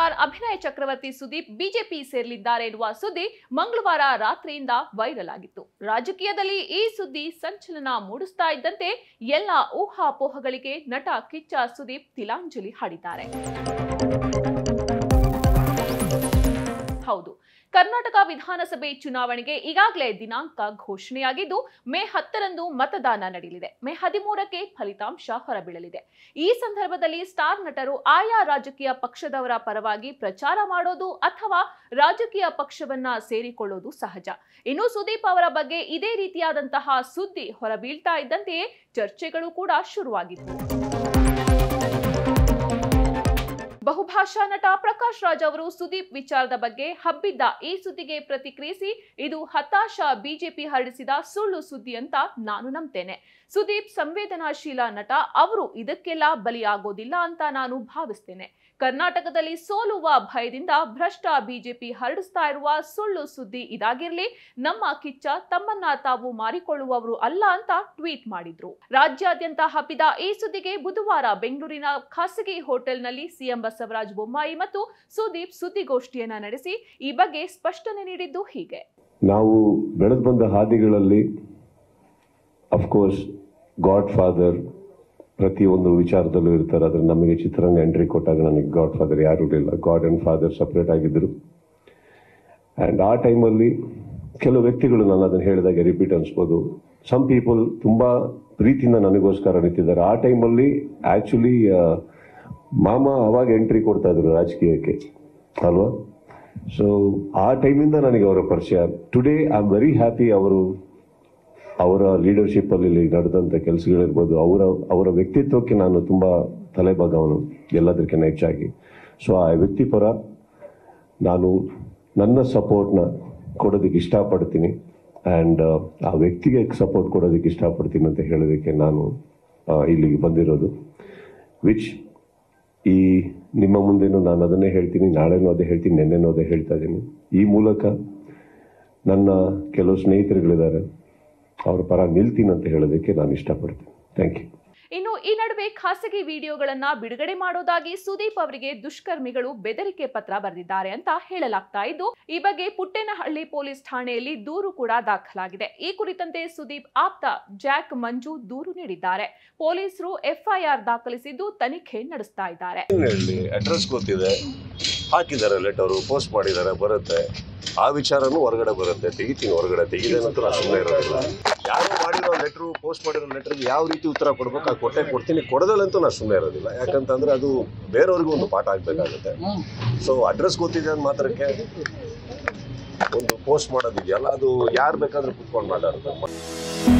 star ಅಭಿನಯ ಚಕ್ರವರ್ತಿ Sudeep BJP ಸೇರಲಿದ್ದಾರೆ ಎನ್ನುವ ಸುದ್ದಿ ಮಂಗಳವಾರ ರಾತ್ರಿಯಿಂದ ವೈರಲ್ ಆಗಿತ್ತು ರಾಜಕೀಯದಲ್ಲಿ ಈ ಸುದ್ದಿ ಸಂಚಲನ ಮೂಡಿಸ್ತಾ ಇದ್ದಂತೆ ಎಲ್ಲ ಊಹಾಪೋಹಗಳಿಗೆ ನಟ ಕಿಚ್ಚ ಸುದೀಪ್ ತಿಲಾಂಜಲಿ ಹಾಡಿದ್ದಾರೆ ಹೌದು ಕರ್ನಾಟಕ ವಿಧಾನಸಭೆ ಚುನಾವಣೆಗೆ ಈಗಾಗಲೇ ದಿನಾಂಕ ಘೋಷಣೆಯಾಗಿದ್ದು ಮೇ ಹತ್ತರಂದು ಮತದಾನ ನಡೆಯಲಿದೆ ಮೇ ಹದಿಮೂರಕ್ಕೆ ಫಲಿತಾಂಶ ಹೊರಬೀಳಲಿದೆ ಈ ಸಂದರ್ಭದಲ್ಲಿ ಸ್ಟಾರ್ ನಟರು ಆಯಾ ರಾಜಕೀಯ ಪಕ್ಷದವರ ಪರವಾಗಿ ಪ್ರಚಾರ ಮಾಡೋದು ಅಥವಾ ರಾಜಕೀಯ ಪಕ್ಷವನ್ನ ಸೇರಿಕೊಳ್ಳೋದು ಸಹಜ ಇನ್ನು ಸುದೀಪ್ ಅವರ ಬಗ್ಗೆ ಇದೇ ರೀತಿಯಾದಂತಹ ಸುದ್ದಿ ಹೊರಬೀಳ್ತಾ ಇದ್ದಂತೆಯೇ ಚರ್ಚೆಗಳು ಕೂಡ ಶುರುವಾಗಿದ್ವು ಬಹುಭಾಷಾ ನಟ ಪ್ರಕಾಶ್ ರಾಜ್ ಅವರು ಸುದೀಪ್ ವಿಚಾರದ ಬಗ್ಗೆ ಹಬ್ಬಿದ್ದ ಈ ಸುದ್ದಿಗೆ ಪ್ರತಿಕ್ರಿಯಿಸಿ ಇದು ಹತಾಶ ಬಿಜೆಪಿ ಹರಡಿಸಿದ ಸುಳ್ಳು ಸುದ್ದಿ ಅಂತ ನಾನು ನಂಬ್ತೇನೆ ಸುದೀಪ್ ಸಂವೇದನಾಶೀಲ ನಟ ಅವರು ಇದಕ್ಕೆಲ್ಲ ಬಲಿಯಾಗೋದಿಲ್ಲ ಅಂತ ನಾನು ಭಾವಿಸ್ತೇನೆ ಕರ್ನಾಟಕದಲ್ಲಿ ಸೋಲುವ ಭಯದಿಂದ ಭ್ರಷ್ಟ ಬಿಜೆಪಿ ಹರಡಿಸ್ತಾ ಇರುವ ಸುಳ್ಳು ಸುದ್ದಿ ಇದಾಗಿರ್ಲಿ ನಮ್ಮ ಕಿಚ್ಚ ತಮ್ಮನ್ನ ತಾವು ಮಾರಿಕೊಳ್ಳುವವರು ಅಲ್ಲ ಅಂತ ಟ್ವೀಟ್ ಮಾಡಿದ್ರು ರಾಜ್ಯಾದ್ಯಂತ ಹಬ್ಬಿದ ಈ ಸುದ್ದಿಗೆ ಬುಧವಾರ ಬೆಂಗಳೂರಿನ ಖಾಸಗಿ ಹೋಟೆಲ್ನಲ್ಲಿ ಸಿಎಂ ಬಸವರಾಜ ಬೊಮ್ಮಾಯಿ ಮತ್ತು ಸುದೀಪ್ ಸುದ್ದಿಗೋಷ್ಠಿಯನ್ನ ನಡೆಸಿ ಈ ಬಗ್ಗೆ ಸ್ಪಷ್ಟನೆ ನೀಡಿದ್ದು ಹೀಗೆ ನಾವು ಬೆಳೆದು ಬಂದ ಹಾದಿಗಳಲ್ಲಿ ಅಫ್ಕೋರ್ಸ್ ಗಾಡ್ ಫಾದರ್ ಪ್ರತಿಯೊಂದು ವಿಚಾರದಲ್ಲೂ ಇರ್ತಾರೆ ಆದರೆ ನಮಗೆ ಚಿತ್ರರಂಗ ಎಂಟ್ರಿ ಕೊಟ್ಟಾಗ ನನಗೆ ಗಾಡ್ ಫಾದರ್ ಯಾರೂ ಇರಲಿಲ್ಲ ಗಾಡ್ ಆ್ಯಂಡ್ ಫಾದರ್ ಸಪ್ರೇಟ್ ಆಗಿದ್ದರು ಆ್ಯಂಡ್ ಆ ಟೈಮಲ್ಲಿ ಕೆಲವು ವ್ಯಕ್ತಿಗಳು ನಾನು ಅದನ್ನು ಹೇಳಿದಾಗೆ ರಿಪೀಟ್ ಅನ್ಸ್ಬೋದು ಸಮ್ ಪೀಪಲ್ ತುಂಬ ಪ್ರೀತಿಯಿಂದ ನನಗೋಸ್ಕರ ನಿಂತಿದ್ದಾರೆ ಆ ಟೈಮಲ್ಲಿ ಆ್ಯಕ್ಚುಲಿ ಮಾಮ ಅವಾಗ ಎಂಟ್ರಿ ಕೊಡ್ತಾ ಇದ್ರು ರಾಜಕೀಯಕ್ಕೆ ಅಲ್ವಾ ಸೊ ಆ ಟೈಮಿಂದ ನನಗೆ ಅವರ ಪರಿಚಯ today I am very happy ಅವರು ಅವರ ಲೀಡರ್ಶಿಪ್ ಅಲ್ಲಿ ನಡೆದಂತ ಕೆಲಸಗಳಿರ್ಬೋದು ಅವರ ಅವರ ವ್ಯಕ್ತಿತ್ವಕ್ಕೆ ನಾನು ತುಂಬಾ ತಲೆಬಾಗವನು ಎಲ್ಲದಕ್ಕಿಂತ ಹೆಚ್ಚಾಗಿ ಸೊ ಆ ವ್ಯಕ್ತಿ ಪರ ನಾನು ನನ್ನ ಸಪೋರ್ಟ್ನ ಕೊಡೋದಕ್ಕೆ ಇಷ್ಟಪಡ್ತೀನಿ ಆ್ಯಂಡ್ ಆ ವ್ಯಕ್ತಿಗೆ ಸಪೋರ್ಟ್ ಕೊಡೋದಕ್ಕೆ ಇಷ್ಟಪಡ್ತೀನಿ ಅಂತ ಹೇಳೋದಕ್ಕೆ ನಾನು ಆ, ಇಲ್ಲಿಗೆ ಬಂದಿರೋದು ವಿಚ್ ಈ ನಿಮ್ಮ ಮುಂದೆನೂ ನಾನು ಅದನ್ನೇ ಹೇಳ್ತೀನಿ ನಾಳೆನೂ ಅದೇ ಹೇಳ್ತೀನಿ ನೆನ್ನೆನೂ ಅದೇ ಹೇಳ್ತಾ ಇದ್ದೀನಿ ಈ ಮೂಲಕ ನನ್ನ ಕೆಲವು ಸ್ನೇಹಿತರುಗಳಿದ್ದಾರೆ ಅವ್ರ ಪರ ನಿಲ್ತೀನಿ ಅಂತ ಹೇಳೋದಕ್ಕೆ ನಾನು ಇಷ್ಟಪಡ್ತೀನಿ ಥ್ಯಾಂಕ್ ಯು ಇನ್ನು ಈ ನಡುವೆ ಖಾಸಗಿ ವಿಡಿಯೋಗಳನ್ನ ಬಿಡುಗಡೆ ಮಾಡೋದಾಗಿ ಸುದೀಪ್ ಅವರಿಗೆ ದುಷ್ಕರ್ಮಿಗಳು ಬೆದರಿಕೆ ಪತ್ರ ಬರೆದಿದ್ದಾರೆ ಅಂತ ಹೇಳಲಾಗ್ತಾ ಇದ್ದು ಈ ಬಗ್ಗೆ ಪುಟ್ಟೇನಹಳ್ಳಿ ಪೊಲೀಸ್ ಠಾಣೆಯಲ್ಲಿ ದೂರು ಕೂಡ ದಾಖಲಾಗಿದೆ ಈ ಕುರಿತಂತೆ ಸುದೀಪ್ ಆಪ್ತ ಜಾಕ್ ಮಂಜು ದೂರು ನೀಡಿದ್ದಾರೆ ಪೊಲೀಸರು ಎಫ್ಐಆರ್ ದಾಖಲಿಸಿದ್ದು ತನಿಖೆ ನಡೆಸ್ತಾ ಇದ್ದಾರೆ ಹೇಳಿ ಅಡ್ರೆಸ್ ಗೊತ್ತಿದೆ ಹಾಕಿದ್ದಾರೆ ಲೆಟರು ಪೋಸ್ಟ್ ಮಾಡಿದ್ದಾರೆ ಬರುತ್ತೆ ಆ ವಿಚಾರನೂ ಹೊರಗಡೆ ಬರುತ್ತೆ ತೆಗಿತೀನಿ ಹೊರಗಡೆ ತೆಗಿದೆ ಅಂತ ನಾನು ಸುಮ್ಮನೆ ಇರೋದಿಲ್ಲ ಯಾರು ಮಾಡಿರೋ ಲೆಟ್ರು ಪೋಸ್ಟ್ ಮಾಡಿರೋ ಲೆಟ್ರಿಗೆ ಯಾವ ರೀತಿ ಉತ್ತರ ಕೊಡ್ಬೇಕು ಆ ಕೊಟ್ಟೆ ಕೊಡ್ತೀನಿ ಕೊಡದಲ್ಲಂತೂ ನಾನು ಸುಮ್ಮನೆ ಇರೋದಿಲ್ಲ ಯಾಕಂತಂದ್ರೆ ಅದು ಬೇರೆಯವ್ರಿಗೂ ಒಂದು ಪಾಠ ಆಗಬೇಕಾಗುತ್ತೆ ಸೊ ಅಡ್ರೆಸ್ ಗೊತ್ತಿದೆ ಅಂದ ಮಾತ್ರಕ್ಕೆ ಒಂದು ಪೋಸ್ಟ್ ಮಾಡೋದಿದೆಯಲ್ಲ ಅದು ಯಾರು ಬೇಕಾದ್ರೂ ಕುತ್ಕೊಂಡು ಮಾತಾಡ್ತಾರೆ